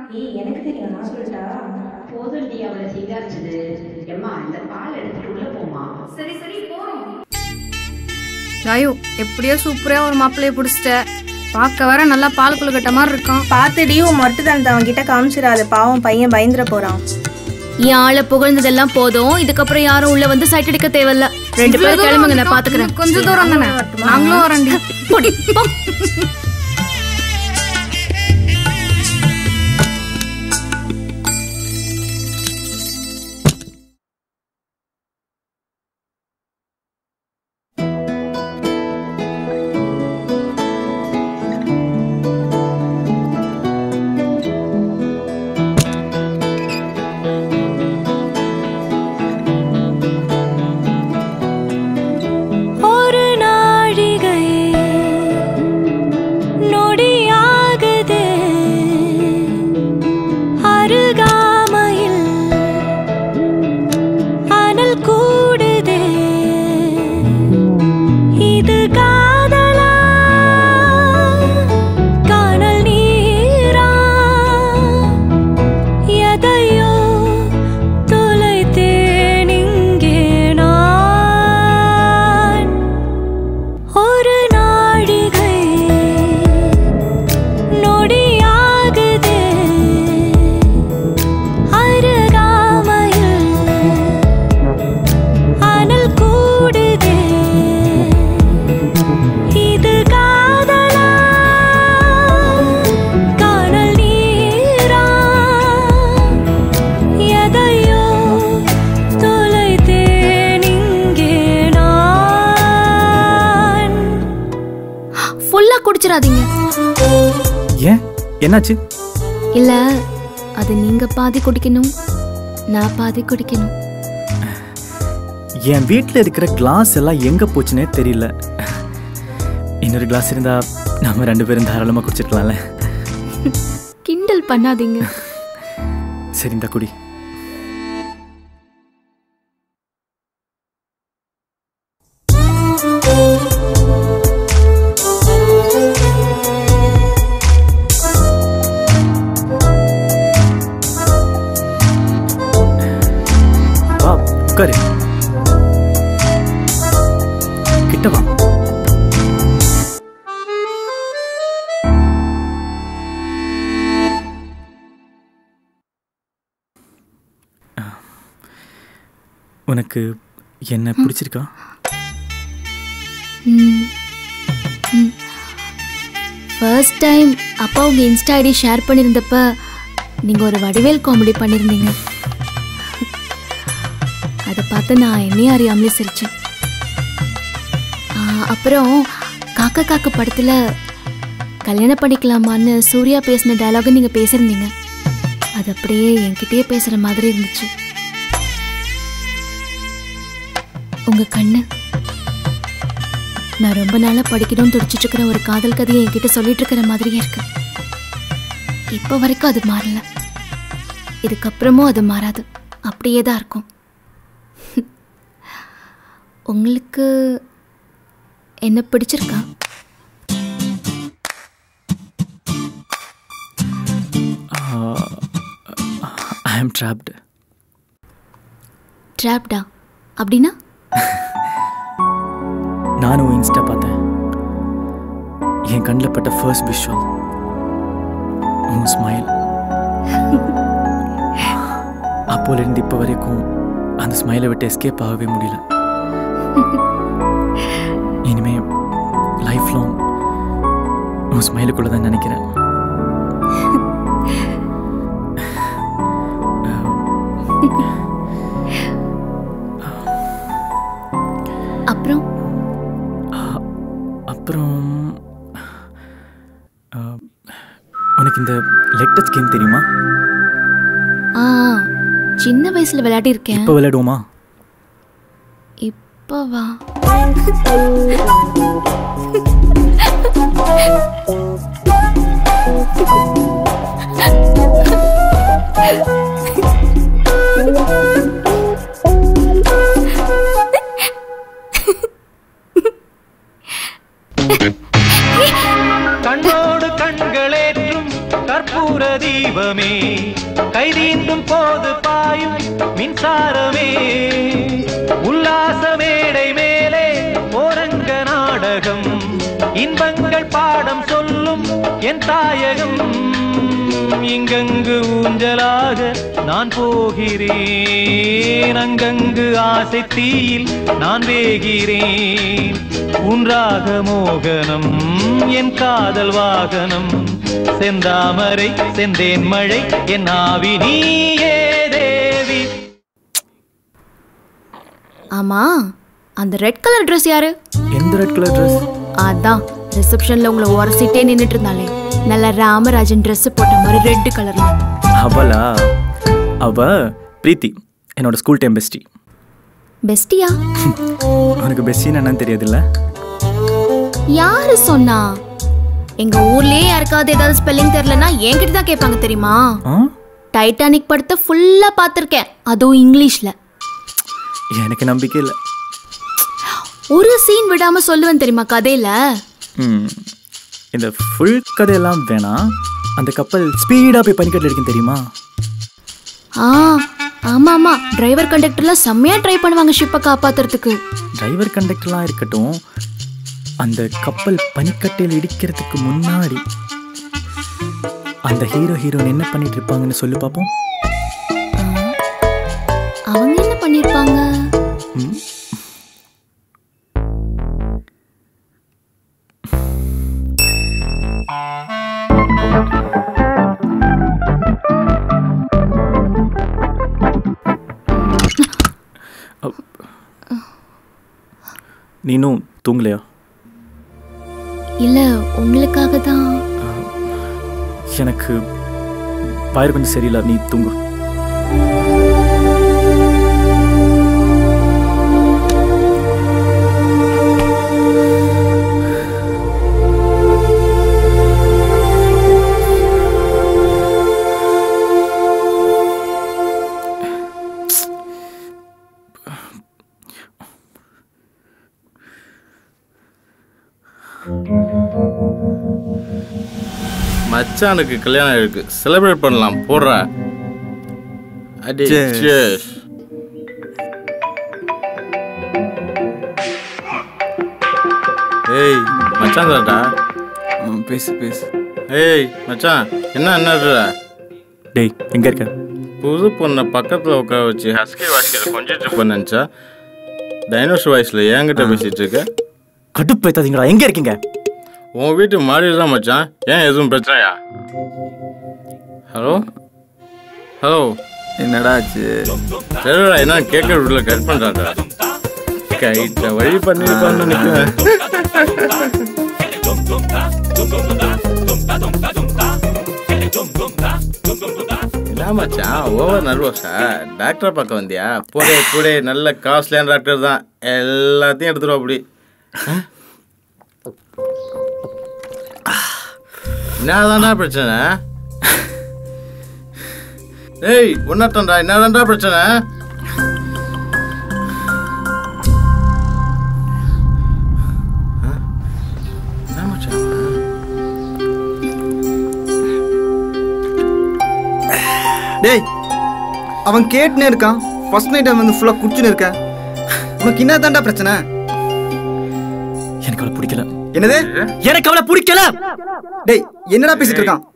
ஏய் எனக்கு தெரியும் நான் சொல்லிட்டா போதுண்டி அவளை சிங்காரிச்சது எம்மா இந்த பால் எடுத்துட்டு உள்ள போமா சரி சரி போறோம் ராயு எப்படியோ சூப்பரா ஒரு மாப்பிள்ளைய பிடிச்சிட்ட பார்க்க வர நல்லா பால் குழுக்கட்ட மாதிரி இருக்கான் பார்த்துடி உன் மட்டும் தான் அவன் கிட்ட காமிச்சிடாத பாவம் பையன் பயந்துட போறான் என் ஆளை புகழ்ந்ததெல்லாம் போதும் இதுக்கப்புறம் யாரும் உள்ள வந்து சைட் அடிக்க தேவையில்ல ரெண்டு பேரும் கிளம்புங்க நான் பாத்துக்கிறேன் கொஞ்சம் தூரம் தானே நாங்களும் வரேன்டி போடி, போ. ஒரு நாழிகை நொடியாகுது அருகாமையில் அனல் கூடுது இது காதலா காணல் நீரா எதையோ தொலைத்தேன் இங்கே நான் ஒரு நாழிகை நொடியாகுது அருகாமையில் அனல் கூடுது இது காதலா காணல் நீரா எதையோ தொலைத்தேன் இங்கே நான் ஃபுல்லா குடிச்சிடாதீங்க ஏன் என்னாச்சு இல்ல அது நீங்க பாதி குடிக்கணும் நான் பாதி குடிக்கணும் என் வீட்டில் இருக்கிற கிளாஸ் எல்லாம் எங்க போச்சுன்னே தெரியல இன்னொரு கிளாஸ் இருந்தா நம்ம ரெண்டு பேரும் தாராளமாக குடிச்சிருக்கலாம்ல கிண்டல் பண்ணாதீங்க சரி இந்த குடி வா உட்காரு கிட்ட வா உனக்கு என்ன பிடிச்சிருக்கா ஃபர்ஸ்ட் டைம் அப்பா உங்க இன்ஸ்டா ஐடி ஷேர் பண்ணியிருந்தப்ப நீங்க ஒரு வடிவேல் காமெடி பண்ணியிருந்தீங்க அதை பார்த்து நான் என்னையும் அறியாமலே சிரிச்சேன் ஆ, அப்புறம் காக்கா காக்க படத்துல கல்யாணம் பண்ணிக்கலாமான்னு சூர்யா பேசின டயலாக நீங்க பேசியிருந்தீங்க அது அப்படியே என்கிட்டயே பேசுற மாதிரி இருந்துச்சு உங்க கண்ணு நான் ரொம்ப நாளா படிக்கணும்னு துடிச்சிட்டு இருக்கிற ஒரு காதல் கதையை என்கிட்ட சொல்லிட்டு இருக்கிற மாதிரியே இருக்கு இப்போ வரைக்கும் அது மாறல இதுக்கப்புறமும் அது மாறாது அப்படியே தான் இருக்கும் உங்களுக்கு என்ன பிடிச்சிருக்கா ஐ ஆம் ட்ராப்டு ட்ராப்டா அப்படின்னா நானும் இன்ஸ்டா பார்த்தேன் என் கண்ணில் பட்ட ஃபர்ஸ்ட் விஷுவல் உன் ஸ்மைல் அப்போலேருந்து இப்போ வரைக்கும் அந்த ஸ்மைலை விட்டு எஸ்கேப் ஆகவே முடியல இனிமே லைஃப் லாங் உன் ஸ்மைலுக்குள்ள தான் நினைக்கிறேன் அப்புறம் அப்புறம் அஹ், உனக்கு இந்த லெக் டச் கேம் தெரியுமா ஆ சின்ன வயசுல விளையாடி இருக்கேன் இப்போ விளையாடுவோமா இப்போ வா கண்ணோடு கண்களேற்றும் கற்பூர தீபம் தீபமே கைதீந்தும் போது பாயும் மின்சாரமே உல்லாச மேடை மேலே ஓரங்க நாடகம் இன்பங்கள் பாடம் சொல்லும் என் தாயகம் இங்கங்கு ஊஞ்சலாக நான் போகிறேன் அங்கங்கு ஆசை தீயில் நான் வேகிறேன் உன்றாக மோகனம் என் காதல் வாகனம் செந்தாமரை செந்தேன் மழை என் ஆவி நீயே தேவி ஆமா அந்த ரெட் கலர் ட்ரெஸ் யாரு எந்த ரெட் கலர் ட்ரெஸ் அதான் ரிசப்ஷன்ல உங்களை உரசிட்டே நின்னுட்டு இருந்தாலே நல்ல ராமராஜன் Dress போட்ட மாதிரி ரெட் கலர்ல அவளா அவ பிரீத்தி என்னோட ஸ்கூல் டைம் பெஸ்டி பெஸ்டியா உனக்கு பெஸ்டின்னு என்னன்னு தெரியாதுல்ல யாரு சொன்னா எங்க ஊர்லயே யாருக்காவது ஏதாவது ஸ்பெல்லிங் தெரியலனா என்கிட்ட தான் கேட்பாங்க தெரியுமா ஆ டைட்டானிக் படத்தை ஃபுல்லா பார்த்திருக்கேன் அதுவும் இங்கிலீஷ்ல எனக்கு நம்பிக்கை இல்லை ஒரு சீன் விடாம சொல்லுவேன் தெரியுமா கதையில ம் இந்த ஃபுல் கதையெல்லாம் வேணாம் அந்த கப்பல் ஸ்பீடாக போய் பனிக்கட்டில் இருக்கும் தெரியுமா ஆ ஆமா ஆமா டிரைவர் கண்டக்டர்லாம் செம்மையா ட்ரை பண்ணுவாங்க ஷிப்பை காப்பாத்துறதுக்கு டிரைவர் கண்டக்டர்லாம் இருக்கட்டும் அந்த கப்பல் பனிக்கட்டையில் இடிக்கிறதுக்கு முன்னாடி அந்த ஹீரோ ஹீரோயின் என்ன பண்ணிட்டு இருப்பாங்கன்னு சொல்லி பார்ப்போம் அவங்க என்ன பண்ணிருப்பாங்க நீனும் தூங்கலையா இல்ல உங்களுக்காக தான் எனக்கு வயிறு கொஞ்சம் சரியில்லை நீ தூங்கு மச்சானுக்கு கல்யாணம் இருக்கு செலிப்ரேட் பண்ணலாம் போடுறா அடி Cheers. cheers. ஏய் மச்சான் தாட்டா பேசு பேசு ஏய் மச்சான் என்ன என்னடுற டேய் எங்க இருக்க புது பொண்ணை பக்கத்தில் உட்கார வச்சு ஹஸ்கி வாய்ஸில் கொஞ்சிட்டு இருப்ப நினச்சா டைனோசர் வாய்ஸில் என்கிட்ட பேசிட்டு இருக்க கடுப்பேத்தாதீங்களா எங்க இருக்கீங்க உன் வீட்டு மாடியில் தான் மச்சான் ஏன் எதுவும் பிரச்சனையா ஹலோ ஹலோ என்னடா ஆச்சு சரிடா என்ன கேட்க விடல கட் பண்ணுறாடா கைட்ட வழி பண்ணிருப்பான்னு நினைக்கிறேன் என்ன மச்சான் ஓவர் நர்வஸா டாக்டரை பார்க்க வந்தியா போடே போடே நல்ல காஸ்ட்லியான டாக்டர் தான் எல்லாத்தையும் எடுத்துருவா அப்படி என்னதான்டா பிரச்சனை ஏய் உன்னட்டா என்னதான்டா பிரச்சனை ஆ? என்ன மச்சான் டேய் அவன் கேட்டுனே இருக்கான் ஃபர்ஸ்ட் நைட் அவன் வந்து ஃபுல்லாக குடிச்சுன்னு இருக்க உனக்கு என்ன தாண்டா பிரச்சனை எனக்கு அவளை பிடிக்கல என்னது எனக்கு அவளை பிடிக்கல டேய் என்னடா பேசிட்டு இருக்கான்